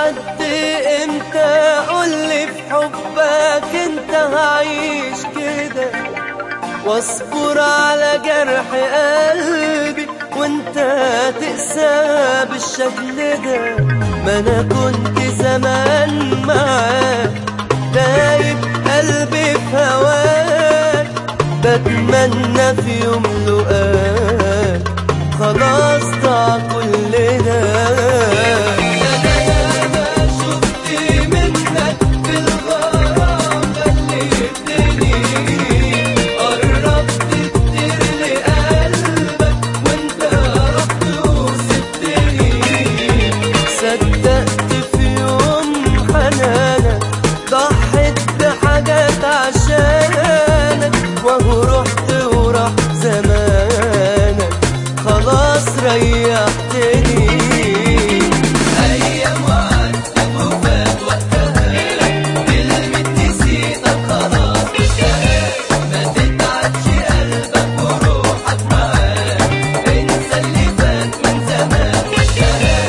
لحد امتى قولي في حبك انت هعيش كده واصبر على جرح قلبي وانت تقسى بالشكل ده ما انا كنت زمان معاك دايب قلبي في هواك بتمنى في يوم لقاك خلاص ضاع كل ده انا ياما شفت منك في الغرام خليتني قربت كتير لقلبك وانت رحت وسبتني صدقت في يوم حنانك ضحيت بحاجات عشانك وهو رحت وراح زمانك خلاص ريحتني ايام وعدت وفات وقتها كلمة نسيتك خلاص انتهت ما تتعبش قلبك وروحك معاك انسى اللي فات من زمان وانتهى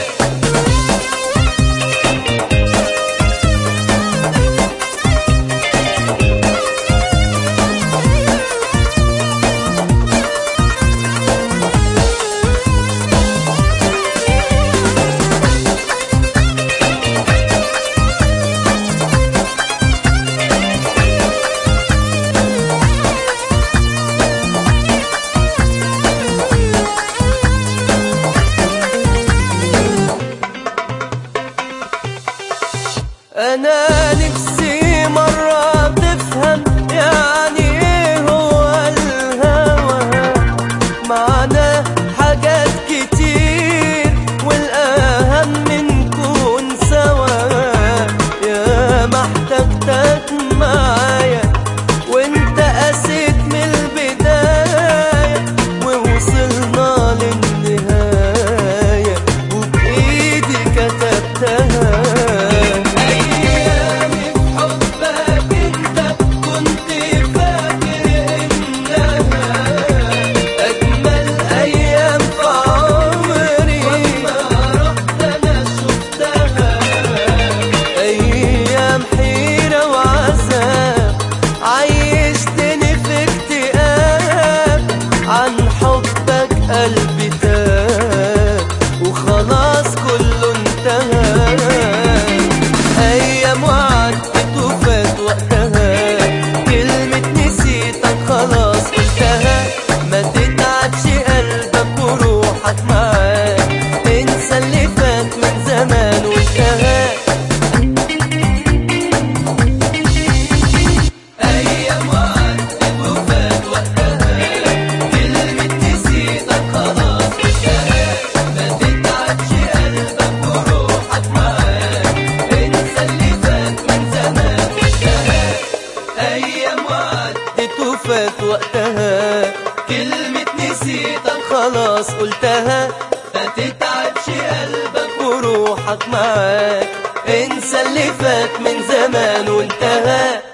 انا نفسي مرة تفهم يعني ايه هو الهوى معنا حاجات كتير والاهم نكون سوا يا ما احتجتك معايا وانت قسيت من البداية ووصلنا للنهاية وبإيدي كتبتها أيامي في حبك انت كنت فاكر انها أجمل أيام في عمري ولما رحت أنا شفتها أيام حيرة وعذاب عيشتني في اكتئاب عن حبك قلبي تاب وخلاص كله انتهى أيام وعدت وفات وقتها كلمة نسيتك خلاص قلتها ما تتعبش قلبك وروحك معاك انسى اللي فات من زمان وانتهى أيام وعدت وفات وقتها كلمة نسيتك خلاص انتهى ما تتعبش قلبك وروحك معاك انسى اللي فات من زمان وانتهى أيام وعدت وفات وقتها كلمة نسيتك خلاص قلتها ما تتعبش قلبك وروحك معاك انسى اللي فات من زمان وانتهى